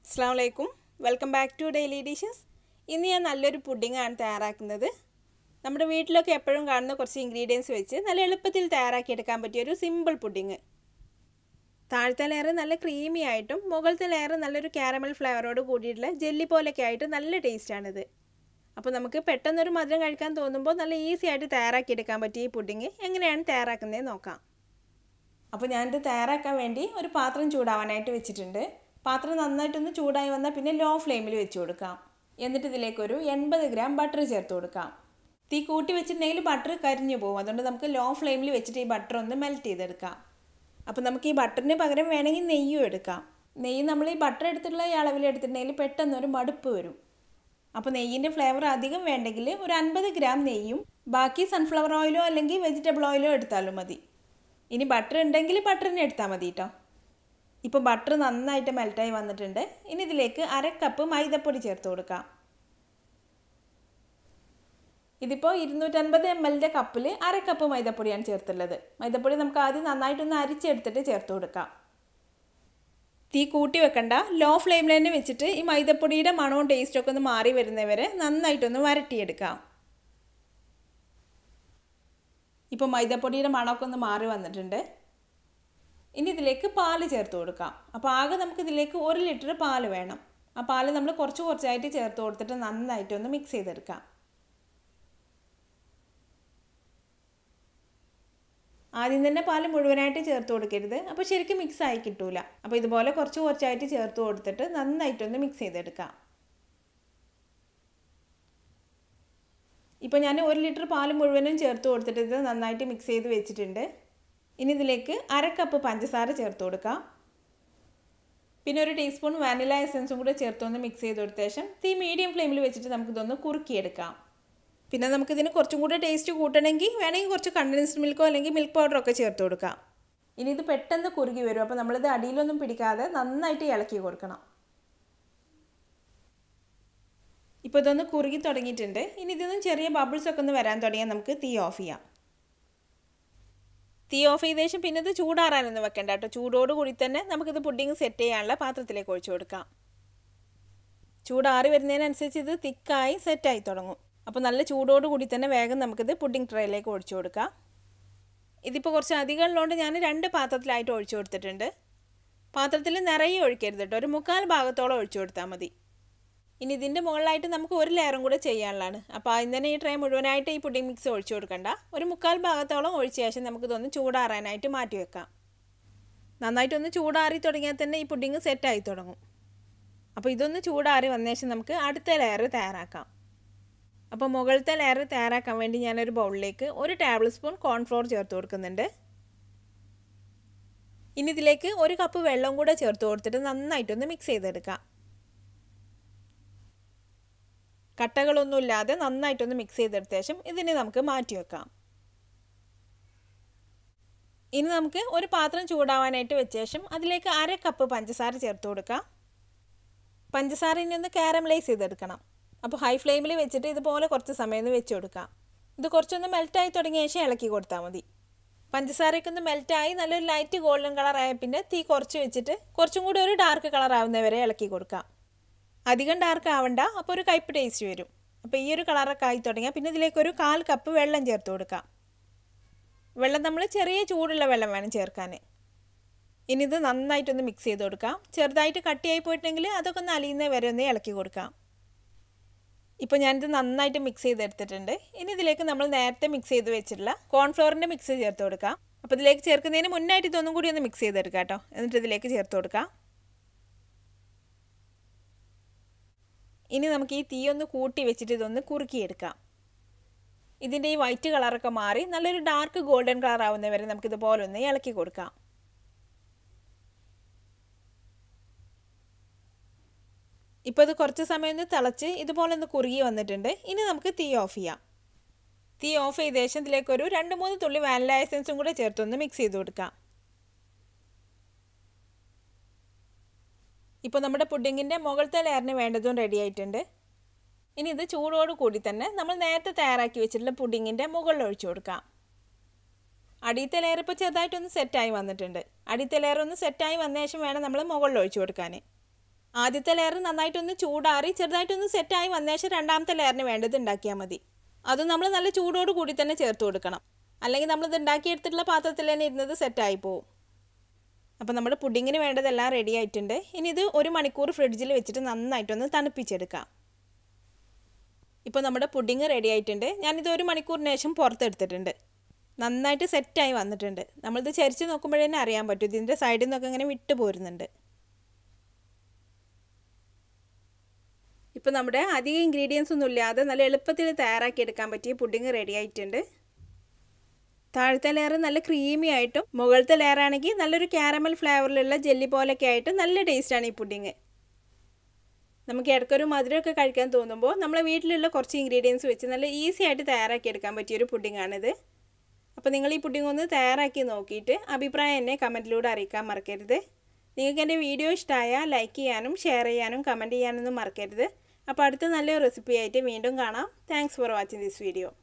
അസ്സാം വലൈക്കും welcome back to daily dishes ഇന്ന് ഞാൻ നല്ലൊരു പുഡിങ്ങാണ് തയ്യാറാക്കുന്നത് നമ്മുടെ വീട്ടിലൊക്കെ എപ്പോഴും കാണുന്ന കുറച്ച് ഇൻഗ്രീഡിയൻസ് വെച്ച് നല്ല എളുപ്പത്തിൽ തയ്യാറാക്കിയെടുക്കാൻ പറ്റിയ ഒരു സിമ്പിൾ പുഡിങ് താഴത്തെ ലെയർ നല്ല ക്രീമി ആയിട്ടും മുകളിലത്തെ ലെയർ നല്ലൊരു കാരമൽ ഫ്ലേവറോട് കൂടിയിട്ടുള്ള ജെല്ലി പോലെയൊക്കെ ആയിട്ട് നല്ല ടേസ്റ്റാണിത് അപ്പോൾ നമുക്ക് പെട്ടെന്നൊരു മധുരം കഴിക്കാൻ തോന്നുമ്പോൾ നല്ല ഈസി ആയിട്ട് തയ്യാറാക്കിയെടുക്കാൻ പറ്റിയ ഈ പുഡിങ് എങ്ങനെയാണ് തയ്യാറാക്കുന്നത് നോക്കാം അപ്പോൾ ഞാനിത് തയ്യാറാക്കാൻ വേണ്ടി ഒരു പാത്രം ചൂടാവാനായിട്ട് വെച്ചിട്ടുണ്ട് പാത്രം നന്നായിട്ടൊന്ന് ചൂടായി വന്നാൽ പിന്നെ ലോ ഫ്ലെയിമിൽ വെച്ച് കൊടുക്കാം എന്നിട്ട് ഇതിലേക്കൊരു എൺപത് ഗ്രാം ബട്ടർ ചേർത്ത് കൊടുക്കാം തീ കൂട്ടി വെച്ചിട്ടുണ്ടെങ്കിൽ ബട്ടർ കരിഞ്ഞു പോകും അതുകൊണ്ട് നമുക്ക് ലോ ഫ്ലെയിമിൽ വെച്ചിട്ട് ഈ ബട്ടർ ഒന്ന് മെൽറ്റ് ചെയ്തെടുക്കാം അപ്പോൾ നമുക്ക് ഈ ബട്ടറിന് പകരം വേണമെങ്കിൽ നെയ്യും എടുക്കാം നെയ്യ് നമ്മൾ ഈ ബട്ടർ എടുത്തിട്ടുള്ള ഈ അളവിൽ എടുത്തിട്ടുണ്ടെങ്കിൽ പെട്ടെന്നൊരു മടുപ്പ് വരും അപ്പോൾ നെയ്യിൻ്റെ ഫ്ലേവർ അധികം വേണ്ടെങ്കിൽ ഒരു അൻപത് ഗ്രാം നെയ്യും ബാക്കി സൺഫ്ലവർ ഓയിലോ അല്ലെങ്കിൽ വെജിറ്റബിൾ ഓയിലോ എടുത്താലും മതി ഇനി ബട്ടർ ഉണ്ടെങ്കിൽ ബട്ടറിനെ എടുത്താൽ മതി കേട്ടോ ഇപ്പോൾ ബട്ടർ നന്നായിട്ട് മെൽറ്റായി വന്നിട്ടുണ്ട് ഇനി ഇതിലേക്ക് അര കപ്പ് മൈദപ്പൊടി ചേർത്ത് കൊടുക്കാം ഇതിപ്പോൾ ഇരുന്നൂറ്റൻപത് എം എല്ലിൻ്റെ കപ്പിൽ അര കപ്പ് മൈദപ്പൊടിയാണ് ചേർത്തുള്ളത് മൈദപ്പൊടി നമുക്ക് ആദ്യം നന്നായിട്ടൊന്ന് അരിച്ചെടുത്തിട്ട് ചേർത്ത് കൊടുക്കാം തീ കൂട്ടി വെക്കണ്ട ലോ ഫ്ലെയിമിൽ തന്നെ വെച്ചിട്ട് ഈ മൈദപ്പൊടിയുടെ മണവും ടേസ്റ്റൊക്കെ ഒന്ന് മാറി വരുന്നവരെ നന്നായിട്ടൊന്ന് വരട്ടിയെടുക്കാം ഇപ്പോൾ മൈദപ്പൊടിയുടെ മണമൊക്കെ ഒന്ന് മാറി വന്നിട്ടുണ്ട് ഇനി ഇതിലേക്ക് പാല് ചേർത്ത് കൊടുക്കാം അപ്പോൾ ആകെ നമുക്ക് ഇതിലേക്ക് ഒരു ലിറ്റർ പാല് വേണം ആ പാല് നമ്മൾ കുറച്ച് കുറച്ചായിട്ട് ചേർത്ത് കൊടുത്തിട്ട് നന്നായിട്ടൊന്ന് മിക്സ് ചെയ്തെടുക്കാം ആദ്യം തന്നെ പാല് മുഴുവനായിട്ട് ചേർത്ത് കൊടുക്കരുത് അപ്പോൾ ശരിക്കും മിക്സ് ആയി കിട്ടൂല അപ്പോൾ ഇതുപോലെ കുറച്ച് കുറച്ചായിട്ട് ചേർത്ത് കൊടുത്തിട്ട് നന്നായിട്ടൊന്ന് മിക്സ് ചെയ്തെടുക്കാം ഇപ്പോൾ ഞാൻ ഒരു ലിറ്റർ പാൽ മുഴുവനും ചേർത്ത് കൊടുത്തിട്ട് ഇത് നന്നായിട്ട് മിക്സ് ചെയ്ത് വെച്ചിട്ടുണ്ട് ഇനി ഇതിലേക്ക് അര കപ്പ് പഞ്ചസാര ചേർത്ത് കൊടുക്കാം പിന്നെ ഒരു ടീസ്പൂൺ വാനില എസൻസും കൂടെ ചേർത്തൊന്ന് മിക്സ് ചെയ്ത് കൊടുത്ത ശേഷം തീ മീഡിയം ഫ്ലെയിമിൽ വെച്ചിട്ട് നമുക്കിതൊന്ന് കുറുക്കിയെടുക്കാം പിന്നെ നമുക്കിതിന് കുറച്ചും കൂടെ ടേസ്റ്റ് കൂട്ടണമെങ്കിൽ വേണമെങ്കിൽ കുറച്ച് കണ്ടൻസ്ഡ് മിൽക്കോ അല്ലെങ്കിൽ മിൽക്ക് പൗഡറോ ഒക്കെ ചേർത്ത് കൊടുക്കാം ഇനി ഇത് പെട്ടെന്ന് കുറുകി വരും അപ്പോൾ നമ്മളിത് അടിയിലൊന്നും പിടിക്കാതെ നന്നായിട്ട് ഇളക്കി കൊടുക്കണം ഇപ്പോൾ ഇതൊന്ന് കുറുകി തുടങ്ങിയിട്ടുണ്ട് ഇനി ഇതൊന്നും ചെറിയ ബബിൾസ് ഒക്കെ ഒന്ന് വരാൻ തുടങ്ങിയാൽ നമുക്ക് തീ ഓഫ് ചെയ്യാം തീ ഓഫ് ചെയ്ത ശേഷം പിന്നെ ഇത് ചൂടാറാനൊന്നും വെക്കണ്ട കേട്ടോ ചൂടോട് കൂടി തന്നെ നമുക്കിത് പുഡിങ് സെറ്റ് ചെയ്യാനുള്ള പാത്രത്തിലേക്ക് ഒഴിച്ചു കൊടുക്കാം ചൂടാറി വരുന്നതിനനുസരിച്ച് ഇത് തിക്കായി സെറ്റായി തുടങ്ങും അപ്പോൾ നല്ല ചൂടോട് കൂടി തന്നെ വേഗം നമുക്കിത് പുഡിംഗ് ട്രേയിലേക്ക് ഒഴിച്ചു കൊടുക്കാം ഇതിപ്പോൾ കുറച്ച് അധികം ഉള്ളതുകൊണ്ട് ഞാൻ രണ്ട് പാത്രത്തിലായിട്ട് ഒഴിച്ചു കൊടുത്തിട്ടുണ്ട് പാത്രത്തിൽ നിറയെ ഒഴിക്കരുത് കേട്ടോ ഒരു മുക്കാൽ ഭാഗത്തോളം ഒഴിച്ചു കൊടുത്താൽ മതി ഇനി ഇതിൻ്റെ മുകളിലായിട്ട് നമുക്ക് ഒരു ലെയറും കൂടെ ചെയ്യാനുള്ളതാണ് അപ്പോൾ അതിന് തന്നെ ഈ ട്രേ മുഴുവനായിട്ട് ഈ പുഡിംഗ് മിക്സ് ഒഴിച്ചു കൊടുക്കണ്ട ഒരു മുക്കാൽ ഭാഗത്തോളം ഒഴിച്ച ശേഷം നമുക്കിതൊന്ന് ചൂടാറാനായിട്ട് മാറ്റി വെക്കാം നന്നായിട്ടൊന്ന് ചൂടാറി തുടങ്ങിയാൽ തന്നെ ഈ പുഡിങ് സെറ്റായി തുടങ്ങും അപ്പോൾ ഇതൊന്ന് ചൂടാറി വന്ന ശേഷം നമുക്ക് അടുത്ത ലെയർ തയ്യാറാക്കാം അപ്പോൾ മുകളിലത്തെ ലെയർ തയ്യാറാക്കാൻ വേണ്ടി ഞാനൊരു ബൗളിലേക്ക് ഒരു ടേബിൾ സ്പൂൺ കോൺഫ്ലോർ ചേർത്ത് കൊടുക്കുന്നുണ്ട് ഇനി ഇതിലേക്ക് ഒരു കപ്പ് വെള്ളം കൂടെ ചേർത്ത് കൊടുത്തിട്ട് നന്നായിട്ടൊന്ന് മിക്സ് ചെയ്തെടുക്കാം കട്ടകളൊന്നുമില്ലാതെ നന്നായിട്ടൊന്ന് മിക്സ് ചെയ്തെടുത്ത ശേഷം ഇതിനെ നമുക്ക് മാറ്റി വെക്കാം ഇനി നമുക്ക് ഒരു പാത്രം ചൂടാവാനായിട്ട് വെച്ച ശേഷം അതിലേക്ക് അര കപ്പ് പഞ്ചസാര ചേർത്ത് കൊടുക്കാം പഞ്ചസാര ഇനി ഒന്ന് കാരമലൈസ് ചെയ്തെടുക്കണം അപ്പോൾ ഹൈ ഫ്ലെയിമിൽ വെച്ചിട്ട് ഇതുപോലെ കുറച്ച് സമയം ഒന്ന് വെച്ച് കൊടുക്കാം ഇത് കുറച്ചൊന്ന് മെൽറ്റായി തുടങ്ങിയ ശേഷം ഇളക്കി കൊടുത്താൽ മതി പഞ്ചസാരയൊക്കെ ഒന്ന് മെൽറ്റായി നല്ലൊരു ലൈറ്റ് ഗോൾഡൻ കളർ ആയ പിന്നെ തീ കുറച്ച് വെച്ചിട്ട് കുറച്ചും കൂടി ഒരു ഡാർക്ക് കളർ ആവുന്നവരെ ഇളക്കി കൊടുക്കാം അധികം ഡാർക്ക് ആവണ്ട അപ്പോൾ ഒരു കയ്പ് ടേസ്റ്റ് വരും അപ്പോൾ ഈ ഒരു കളറൊക്കെ ആയി തുടങ്ങിയാൽ പിന്നെ ഇതിലേക്ക് ഒരു കാൽ കപ്പ് വെള്ളം ചേർത്ത് കൊടുക്കാം വെള്ളം നമ്മൾ ചെറിയ ചൂടുള്ള വെള്ളം വേണം ചേർക്കാൻ ഇനി ഇത് നന്നായിട്ടൊന്ന് മിക്സ് ചെയ്ത് കൊടുക്കാം ചെറുതായിട്ട് കട്ടിയായി പോയിട്ടുണ്ടെങ്കിൽ അതൊക്കെ ഒന്ന് അലിയുന്ന വരെ ഒന്ന് ഇളക്കി കൊടുക്കാം ഇപ്പോൾ ഞാനിത് നന്നായിട്ട് മിക്സ് ചെയ്തെടുത്തിട്ടുണ്ട് ഇനി ഇതിലേക്ക് നമ്മൾ നേരത്തെ മിക്സ് ചെയ്ത് വെച്ചിട്ടുള്ള കോൺഫ്ലോറിൻ്റെ മിക്സ് ചേർത്ത് കൊടുക്കാം അപ്പോൾ ഇതിലേക്ക് ചേർക്കുന്നതിന് മുന്നായിട്ട് ഇതൊന്നും കൂടി ഒന്ന് മിക്സ് ചെയ്തെടുക്കാം കേട്ടോ എന്നിട്ട് ഇതിലേക്ക് ചേർത്ത് കൊടുക്കാം ഇനി നമുക്ക് ഈ തീ ഒന്ന് കൂട്ടി വെച്ചിട്ട് ഇതൊന്ന് കുറുക്കിയെടുക്കാം ഇതിൻ്റെ ഈ വൈറ്റ് കളറൊക്കെ മാറി നല്ലൊരു ഡാർക്ക് ഗോൾഡൻ കളർ ആവുന്നവരെ നമുക്കിതുപോലെ ഒന്ന് ഇളക്കി കൊടുക്കാം ഇപ്പോൾ ഇത് കുറച്ച് സമയം ഒന്ന് തിളച്ച് ഇതുപോലെ ഒന്ന് കുറുകി വന്നിട്ടുണ്ട് ഇനി നമുക്ക് തീ ഓഫ് ചെയ്യാം തീ ഓഫ് ചെയ്ത ശേഷം ഇതിലേക്ക് ഒരു രണ്ട് മൂന്ന് തുള്ളി വാനില എസൻസും കൂടെ ചേർത്തൊന്ന് മിക്സ് ചെയ്ത് കൊടുക്കാം ഇപ്പോൾ നമ്മുടെ പുഡിങ്ങിൻ്റെ മുകളിലത്തെ ലെയറിന് വേണ്ടതും റെഡി ആയിട്ടുണ്ട് ഇനി ഇത് ചൂടോട് കൂടി തന്നെ നമ്മൾ നേരത്തെ തയ്യാറാക്കി വെച്ചിട്ടുള്ള പുഡിങ്ങിൻ്റെ മുകളിൽ ഒഴിച്ചു കൊടുക്കാം അടിയത്തെ ലെയർ ഇപ്പോൾ ചെറുതായിട്ടൊന്ന് സെറ്റായി വന്നിട്ടുണ്ട് അടിയത്തെ ലെയർ ഒന്ന് സെറ്റായി വന്ന ശേഷം വേണം നമ്മൾ മുകളിൽ ഒഴിച്ചു കൊടുക്കാൻ ആദ്യത്തെ ലെയർ നന്നായിട്ടൊന്ന് ചൂടാറി ചെറുതായിട്ടൊന്ന് സെറ്റായി വന്ന ശേഷം രണ്ടാമത്തെ ലെയറിന് വേണ്ടത് ഉണ്ടാക്കിയാൽ മതി അതും നമ്മൾ നല്ല ചൂടോട് കൂടി തന്നെ ചേർത്ത് കൊടുക്കണം അല്ലെങ്കിൽ നമ്മളിത് ഉണ്ടാക്കിയെടുത്തിട്ടുള്ള പാത്രത്തിൽ തന്നെ ഇരുന്നത് സെറ്റായി പോവും അപ്പോൾ നമ്മുടെ പുഡിങ്ങിന് വേണ്ടതെല്ലാം റെഡി ആയിട്ടുണ്ട് ഇനി ഇത് ഒരു മണിക്കൂർ ഫ്രിഡ്ജിൽ വെച്ചിട്ട് നന്നായിട്ടൊന്ന് തണുപ്പിച്ചെടുക്കാം ഇപ്പോൾ നമ്മുടെ പുഡിങ് റെഡി ആയിട്ടുണ്ട് ഞാനിത് ഒരു മണിക്കൂറിന് ശേഷം പുറത്തെടുത്തിട്ടുണ്ട് നന്നായിട്ട് സെറ്റായി വന്നിട്ടുണ്ട് നമ്മളിത് ചരിച്ച് നോക്കുമ്പോഴേ തന്നെ അറിയാൻ പറ്റും ഇതിൻ്റെ സൈഡിൽ നിന്നൊക്കെ ഇങ്ങനെ വിട്ടു പോരുന്നുണ്ട് ഇപ്പോൾ നമ്മുടെ അധികം ഇൻഗ്രീഡിയൻസ് ഒന്നും ഇല്ലാതെ നല്ല എളുപ്പത്തിൽ തയ്യാറാക്കി എടുക്കാൻ പറ്റിയ പുഡിങ് റെഡി ആയിട്ടുണ്ട് താഴത്തെ ലെയർ നല്ല ക്രീമി ആയിട്ടും മുകളിലത്തെ ലെയർ ആണെങ്കിൽ നല്ലൊരു ക്യാരമൽ ഫ്ലേവറിലുള്ള ജെല്ലി പോലൊക്കെ ആയിട്ട് നല്ല ടേസ്റ്റാണ് ഈ പുഡിങ് നമുക്ക് ഇടയ്ക്കൊരു മധുരമൊക്കെ കഴിക്കാൻ തോന്നുമ്പോൾ നമ്മളെ വീട്ടിലുള്ള കുറച്ച് ഇൻഗ്രീഡിയൻസ് വെച്ച് നല്ല ഈസി ആയിട്ട് തയ്യാറാക്കി എടുക്കാൻ പറ്റിയൊരു പുഡിങ്ങാണിത് അപ്പോൾ നിങ്ങൾ ഈ പുഡിംഗ് ഒന്ന് തയ്യാറാക്കി നോക്കിയിട്ട് അഭിപ്രായം എന്നെ കമൻറ്റിലൂടെ അറിയിക്കാൻ മറക്കരുത് നിങ്ങൾക്ക് എൻ്റെ വീഡിയോ ഇഷ്ടമായാൽ ലൈക്ക് ചെയ്യാനും ഷെയർ ചെയ്യാനും കമൻറ്റ് ചെയ്യാനൊന്നും മറക്കരുത് അപ്പോൾ അടുത്ത നല്ലൊരു റെസിപ്പി ആയിട്ട് വീണ്ടും കാണാം thanks for watching this video